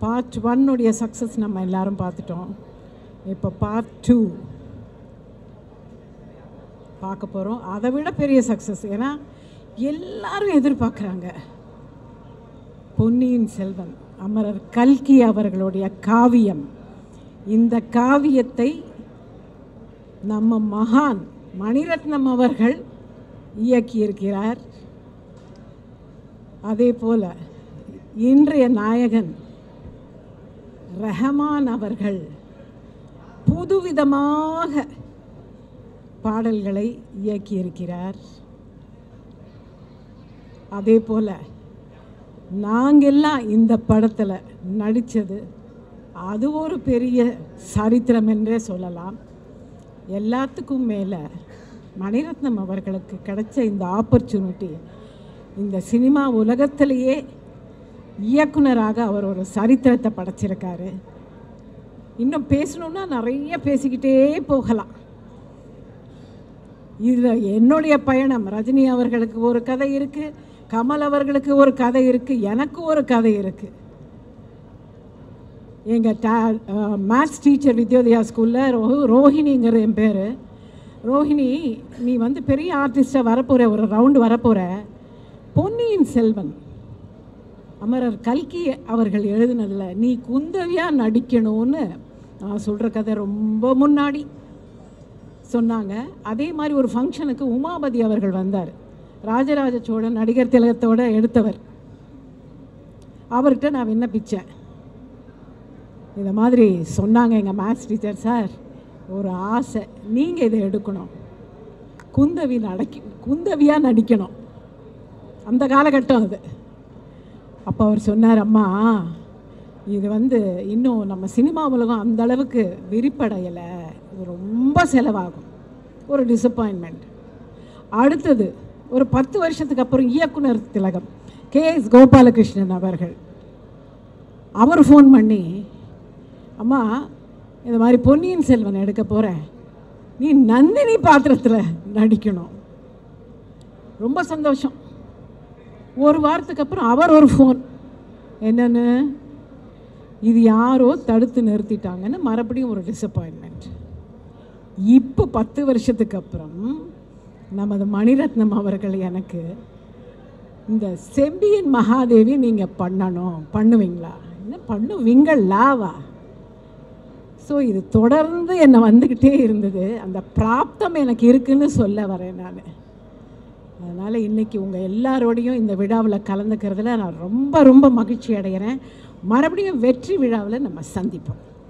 part ஒன்னுடைய success நம்ம எல்லாரும் பார்த்துட்டோம் இப்போ பார்ட் டூ பார்க்க போகிறோம் அதை விட பெரிய சக்ஸஸ் ஏன்னா எல்லாரும் எதிர்பார்க்குறாங்க பொன்னியின் செல்வன் அமரர் கல்கி அவர்களுடைய காவியம் இந்த காவியத்தை நம்ம மகான் மணிரத்னம் அவர்கள் இயக்கியிருக்கிறார் அதே போல இன்றைய நாயகன் ரஹமான் அவர்கள் புதுவிதமாக பாடல்களை இயக்கியிருக்கிறார் அதே போல நாங்கெல்லாம் இந்த படத்தில் நடித்தது அது ஒரு பெரிய சரித்திரம் என்றே சொல்லலாம் எல்லாத்துக்கும் மேலே மணிரத்னம் அவர்களுக்கு கிடைச்ச இந்த ஆப்பர்ச்சுனிட்டி இந்த சினிமா உலகத்திலேயே இயக்குனராக அவர் ஒரு சரித்திரத்தை படைச்சிருக்காரு இன்னும் பேசணுன்னா நிறைய பேசிக்கிட்டே போகலாம் இதில் என்னுடைய பயணம் ரஜினி அவர்களுக்கு ஒரு கதை இருக்குது கமல் அவர்களுக்கு ஒரு கதை இருக்குது எனக்கு ஒரு கதை இருக்குது எங்கள் டா மேத்ஸ் டீச்சர் வித்யோதயா ஸ்கூலில் ரோ ரோஹிணிங்கிற என் பேர் ரோஹிணி நீ வந்து பெரிய ஆர்டிஸ்டாக வரப்போகிற ஒரு ரவுண்டு வரப்போகிற பொன்னியின் செல்வன் அமரர் கல்கி அவர்கள் எழுதினதில் நீ குந்தவியாக நடிக்கணும்னு நான் சொல்கிற கதை ரொம்ப முன்னாடி சொன்னாங்க அதே மாதிரி ஒரு ஃபங்க்ஷனுக்கு உமாபதி அவர்கள் வந்தார் ராஜராஜ சோழன் நடிகர் திலகத்தோட எடுத்தவர் அவர்கிட்ட நான் விண்ணப்பித்தேன் இந்த மாதிரி சொன்னாங்க எங்கள் மேத்ஸ் டீச்சர் சார் ஒரு ஆசை நீங்கள் இதை எடுக்கணும் குந்தவி நடக்கி குந்தவியாக நடிக்கணும் அந்த காலகட்டம் அது அப்போ அவர் சொன்னார் அம்மா இது வந்து இன்னும் நம்ம சினிமா உலகம் அந்த அளவுக்கு விரிப்படையலை இது ரொம்ப செலவாகும் ஒரு டிசப்பாயின்மெண்ட் அடுத்தது ஒரு பத்து வருஷத்துக்கு அப்புறம் இயக்குனர் திலகம் கே எஸ் கோபாலகிருஷ்ணன் அவர்கள் அவர் ஃபோன் பண்ணி அம்மா இந்த மாதிரி பொன்னியின் செல்வன் எடுக்க போகிறேன் நீ நந்தினி பாத்திரத்தில் நடிக்கணும் ரொம்ப சந்தோஷம் ஒரு வாரத்துக்கு அப்புறம் அவர் ஒரு ஃபோன் என்னன்னு இது யாரோ தடுத்து நிறுத்திட்டாங்கன்னு மறுபடியும் ஒரு டிசப்பாயின்மெண்ட் இப்போ பத்து வருஷத்துக்கு அப்புறம் நமது மணிரத்னம் அவர்கள் எனக்கு இந்த செம்பியன் மகாதேவி நீங்கள் பண்ணணும் பண்ணுவீங்களா என்ன பண்ணுவீங்களாவா ஸோ இது தொடர்ந்து என்னை வந்துக்கிட்டே இருந்தது அந்த பிராப்தம் எனக்கு இருக்குன்னு சொல்ல வரேன் நான் அதனால் இன்றைக்கி உங்கள் எல்லாரோடையும் இந்த விழாவில் கலந்துக்கிறதுல நான் ரொம்ப ரொம்ப மகிழ்ச்சி அடைகிறேன் மறுபடியும் வெற்றி விழாவில் நம்ம சந்திப்போம்